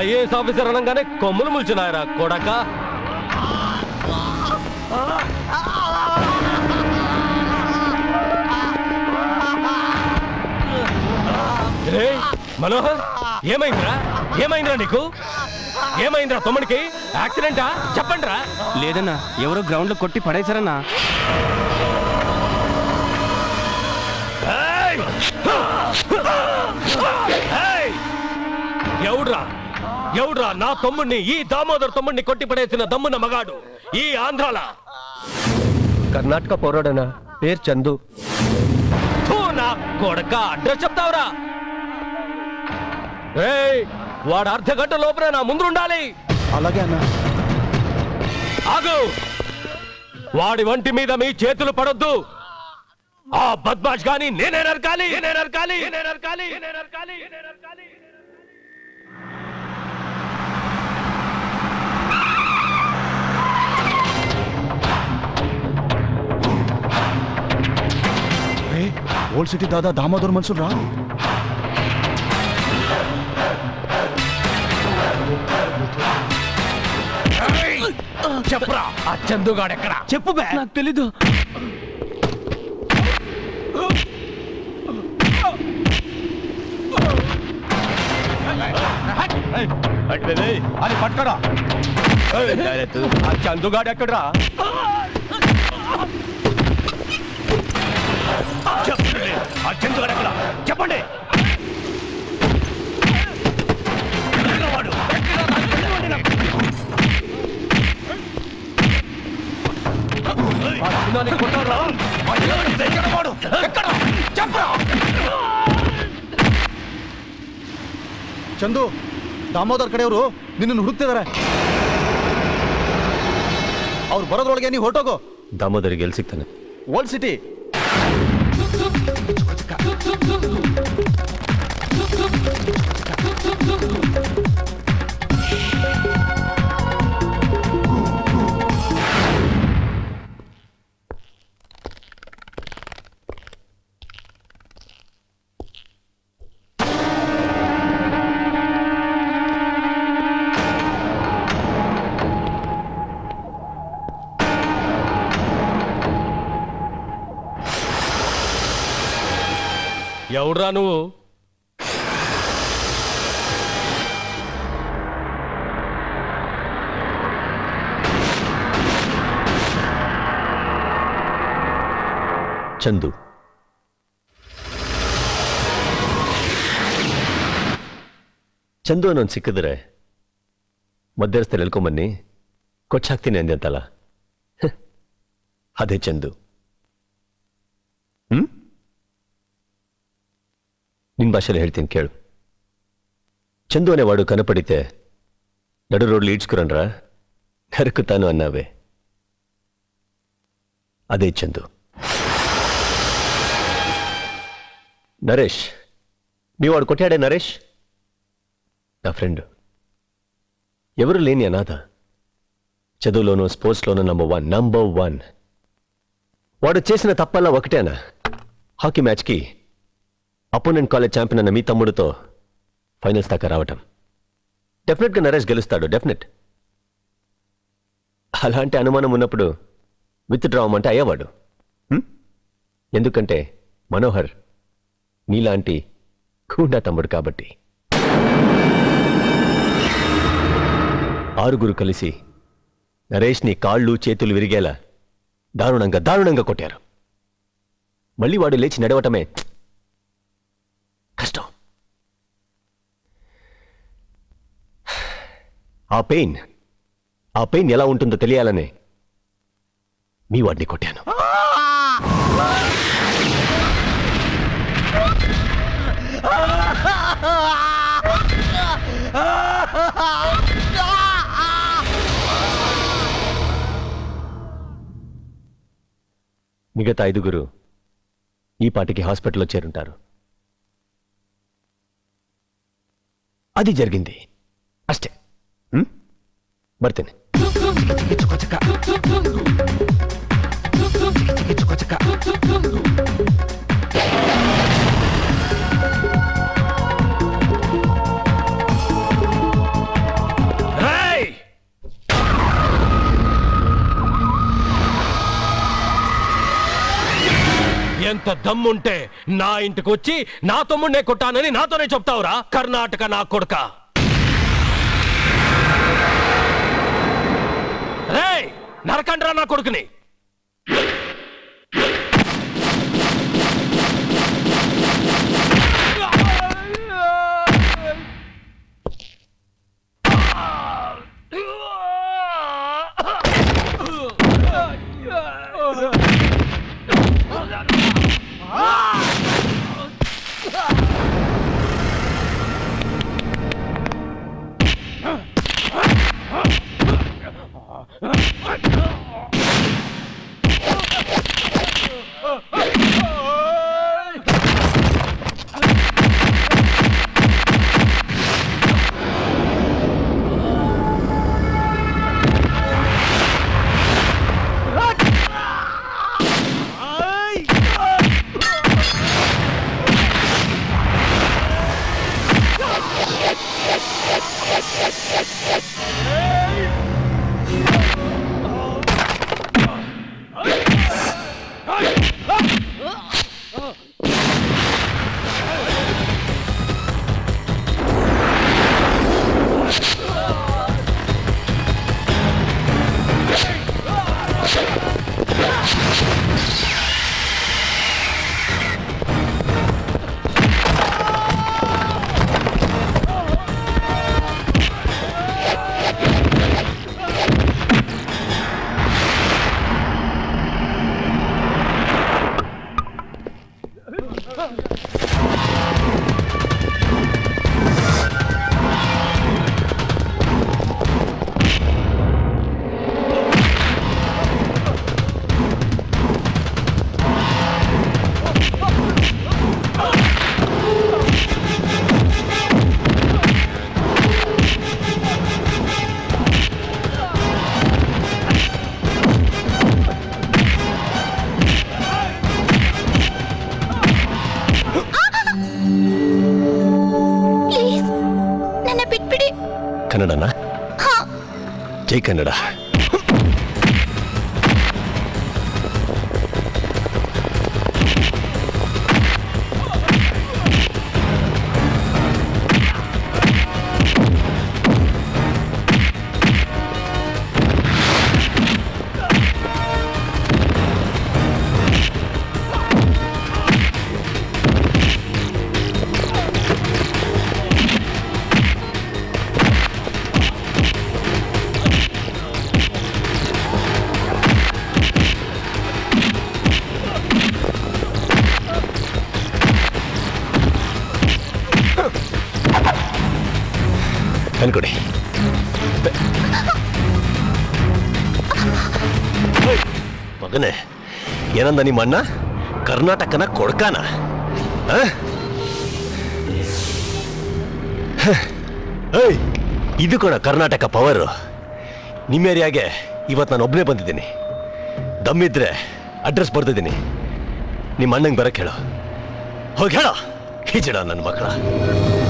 IAS officer అనగానే కొమ్ములు ముల్చున్నాయరా కొడక రేయ్, మనోహర్ ఏమైందిరా ఏమైందిరా నీకు ఏమైందిరా తమ్ముడికి యాక్సిడెంటా చెప్పండిరా లేదన్నా ఎవరో గ్రౌండ్ లో కొట్టి పడేశారన్నా ఏయ్! ఏయ్! ఎవడ్రా ఎవడ్రా నా తమ్ముడిని ఈ దామోదర్ తమ్ముడిని కొట్టి పడేసిన దమ్మున్న మగాడు ఈ ఆంధ్రాల కర్ణాటక పౌరుడనా పేరు చందు థూ, నా కొడక అడ్రస్ చెప్తావురా ఏయ్ వాడు అర్ధ గంట లోపల నా ముందు ఉండాలి అలాగే అన్న ఆగు వాడి వంటి మీద మీ చేతులు పడొద్దు ఆ బద్మాష్ గాని నేనే నరకాలి నేనే నరకాలి నేనే నరకాలి నేనే నరకాలి నేనే నరకాలి ఓల్డ్ సిటీ దాదా దామోదర్ మనుషులు రా చెప్పరా ఆ చందుగాడు ఎక్కడ చెప్పు బే నాకు తెలీదు అది పట్టుకరా ఆ చందుగాడు ఎక్కడరా చెప్పండి ఆ చందుగాడు ఎక్కడ చెప్పండి ఎక్కడ వాడు? ఆ చిన్నాన్ని కొట్టారా? ఆ చిన్నాన్ని ఎక్కడ వాడు? ఎక్కడ? చెప్పరా ಚಂದು ದಾಮೋದರ್ ಕಡೆಯವರು ನಿನ್ನನ್ನು ಹುಡುಕ್ತಿದಾರೆ ಅವ್ರು ಬರೋದ್ರೊಳಗೆ ನೀವು ಹೊರಟೋಗು ದಾಮೋದರಿಗೆ ಎಲ್ಲಿ ಸಿಗ್ತಾನೆ ಓಲ್ಡ್ ಸಿಟಿ ఎవడ్రా నువ్వు ಚಂದು ಚಂದು ಅನ್ನೋನ್ ಸಿಕ್ಕಿದ್ರೆ ಮಧ್ಯಸ್ಥರು ಎಲ್ಕೊಂಬನ್ನಿ ಕೊಚ್ಚಾಕ್ತೀನಿ ಅಂದೆ ಅಂತಲ್ಲ ಹ, ಅದೇ ಚಂದು ಹ್ಮ್ ನಿನ್ ಭಾಷೆಯಲ್ಲಿ ಹೇಳ್ತೀನಿ ಕೇಳು ಚಂದು అనేవాడు కనపడితే నడు రోడ్లు ఈడ్చుకురండ్రా నరుకుతాను అన్నావే అదే చందు నరేష్ మీ వాడు కొట్టాడే నరేష్ నా ఫ్రెండ్ ఎవరు లేని అనాథ చదువులోనూ స్పోర్ట్స్లోనూ నంబర్ వన్ నంబర్ వన్ వాడు చేసిన తప్పల్లా ఒకటేనా హాకీ మ్యాచ్కి అపోనెంట్ కాలేజ్ ఛాంపియన్ అన్న మీ తమ్ముడితో ఫైనల్స్ దాకా రావటం డెఫినెట్గా నరేష్ గెలుస్తాడు డెఫినెట్ అలాంటి అనుమానం ఉన్నప్పుడు విత్ డ్రా అంటే అయ్యేవాడు హ్మ్? ఎందుకంటే మనోహర్ నీలాంటి కూండా తమ్ముడు కాబట్టి ఆరుగురు కలిసి నరేష్ని కాళ్ళు చేతులు విరిగేలా దారుణంగా దారుణంగా కొట్టారు మళ్ళీ వాడు లేచి నడవటమే కష్టం ఆ పెయిన్ ఆ పెయిన్ ఎలా ఉంటుందో తెలియాలనే మీ వాడిని కొట్టాను మిగతా ఐదుగురు ఈ పాటికి హాస్పిటల్లో చేరుంటారు అది జరిగింది అಷ್ಟೇ ಹ್ಮ್ ಬರ್ತೇನೆ అంత దమ్ముంటే నా ఇంటికి వచ్చి నా తమ్ముడినే కొట్టానని నాతోనే చెప్తావురా కర్ణాటక నా కొడుక రేయ్ నరకండ్రా నా కొడుకుని ಪ್ಲೀಸ್ ನನ್ನ ಬಿಟ್ಬಿಡಿ ಕನ್ನಡನ ಜೈ ಕನ್ನಡ ಅನ್ಕೊಡಿ ಮಗನೇ ಏನಂದ ನಿಮ್ಮ ಅಣ್ಣ ಕರ್ನಾಟಕನ ಕೊಡ್ಕಾನ ಆ? ಹ. ಏಯ್, ಇದು ಕೊಡ ಕರ್ನಾಟಕ ಪವರು ನಿಮ್ಮ ಏರಿಯಾಗೆ ಇವತ್ತು ನಾನು ಒಬ್ಬನೇ ಬಂದಿದ್ದೀನಿ ದಮ್ಮಿದ್ರೆ ಅಡ್ರೆಸ್ ಬರ್ತಿದ್ದೀನಿ ನಿಮ್ಮ ಅಣ್ಣಂಗೆ ಬರಕ್ಕೆ ಹೇಳು ಹೋಗಿ ಹೇಳೋ ಹಿಜಡ ನನ್ನ ಮಕ್ಕಳ